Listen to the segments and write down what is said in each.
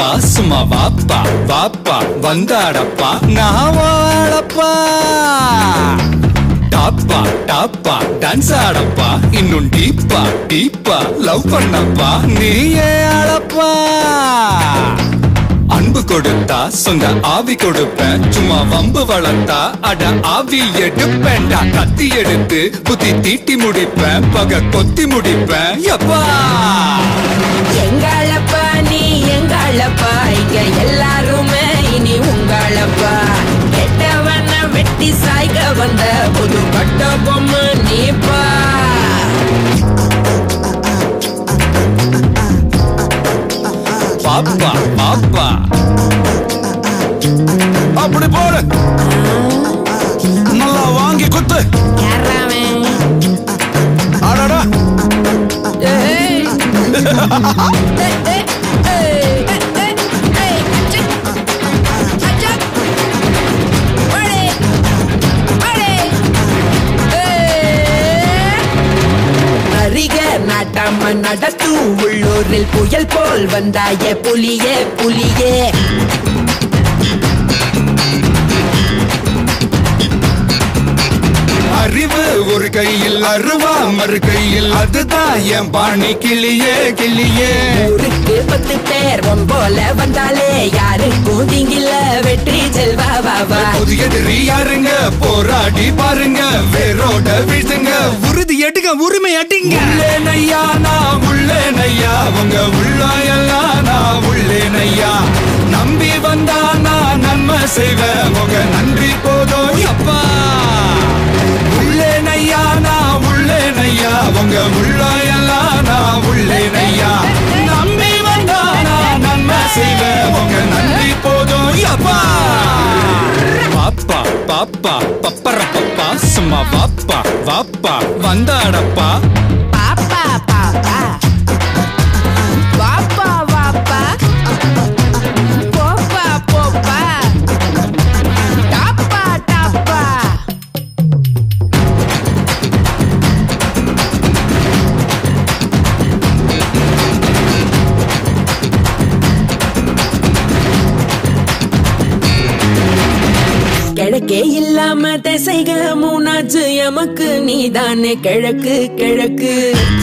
சும்மா வாப்பா வாப்பா வந்தாடப்பா நான் வாழப்பா டாப்பா டாப்பா டான்ஸ் ஆடப்பா இன்னும் டீப்பா டீப்பா லவ் பண்ணப்பா நீயே ஆளப்பா அன்பு கொடுத்தா சொந்த ஆவி கொடுப்பேன் சும்மா வம்பு வளர்த்தா அட ஆவி எடுப்பேன்டா கத்தி எடுத்து புத்தி தீட்டி முடிப்பேன் பக கொத்தி முடிப்பேன் எப்பா எங்களப்பா நீ எங்களப்பா இங்க எல்லாருமே இனி உங்களப்பா கெட்டவன வெட்டி சாய்க்க வந்த புது பட்ட பொம்மை நீப்பா பாப்பா பாப்பா அப்படி போடு நல்லா வாங்கி குத்து யாராவன் அடடா ஏய். ஏய், ஏய், ஏய், ஏய், ஏய், அச்சா. அச்சா. ஓடு. ஓடு. ஏய். அரிக நாட்டாம நடத்து உள்ளூரில் புயல் போல் வந்தாய புலியே புலியே அறிவு ஒரு கையில் அருவா மறு கையில் அதுதான் என் பாணி கிளியே கிளியே ஊருக்கு பத்து பேர் உன் போல வந்தாலே யாருக்கும் திங்கில வெற்றி செல்வா வா வா புதிய எதிரி யாருங்க போராடி பாருங்க வேரோட வீழ்த்துங்க உறுதி எடுங்க உரிமை அடிங்க உள்ளே நையா நான் உள்ளே நையா உங்க உள்ளாயெல்லாம் நான் உள்ளே நையா நம்பி வந்தா நான் நன்மை செய்வேன் உங்க நன்றி போதும் அப்பா உள்ளே நையா நான் உள்ளே நையா உங்க உள்ளாயெல்லாம் நான் உள்ளே நையா நம்பி வந்தா நான் நன்மை செய்வேன் உங்க நன்றி போதும் அப்பா பாப்பா பாப்பா பப்பர பப்பா சும்மா வாப்பா வாப்பா வந்தாடப்பா பாப்பா பாப்பா வாப்பா வாப்பா போப்பா போப்பா டாப்பா டாப்பா கிழக்கே இல்லாம திசைக மூணாச்சு எமக்கு நீதானே கிழக்கு கிழக்கு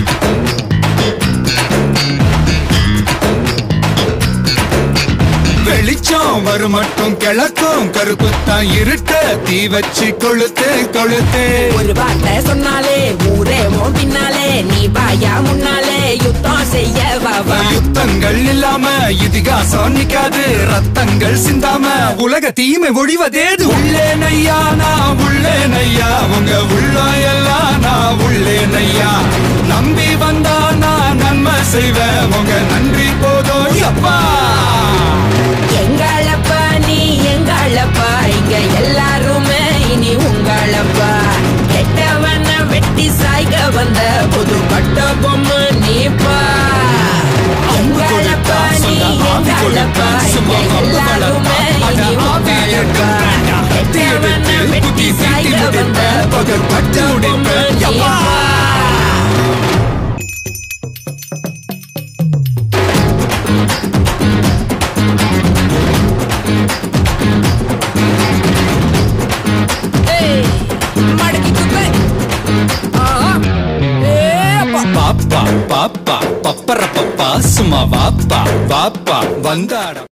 வெளிச்சம் வரும் மட்டும் கிழக்கும் கருப்புத்தான் இருட்ட தீ வச்சு கொளுத்து கொளுத்து ஒரு வார்த்தை சொன்னாலே ஊரே உன் பின்னாலே நீ வாயா முன்னாலே யுத்தம் செய்ய வாவா யுத்தங்கள் இல்லாம இதிகாசம் நிக்காது ரத்தங்கள் சிந்தாம உலக தீமை ஒழிவதேது உள்ளே நையா நான் உள்ளே நையா உங்க உள்ளாயெல்லாம் நான் உள்ளே நையா நம்பி வந்தா நான் நன்மை செய்வேன் உங்க நன்றி போதும் அப்பா எங்களப்பா நீ எங்களப்பா இங்க எல்லாருமே இனி உங்களப்பா கெட்டவன வெட்டி சாய்க்க வந்த புது பட்ட பொம்மை நீப்பா எங்களப்பா நீ எங்களப்பா இங்க எல்லாருமே இனி உங்களப்பா கெட்டவன வெட்டி சாய்க்க வந்த புது பட்ட பொம்மை நீப்பா ஏய், மடக்கி குத்து. ஆஹா. ஏய், அப்பா. பாப்பா பாப்பா பப்பர பப்பா சும்மா வாப்பா வாப்பா வந்தாட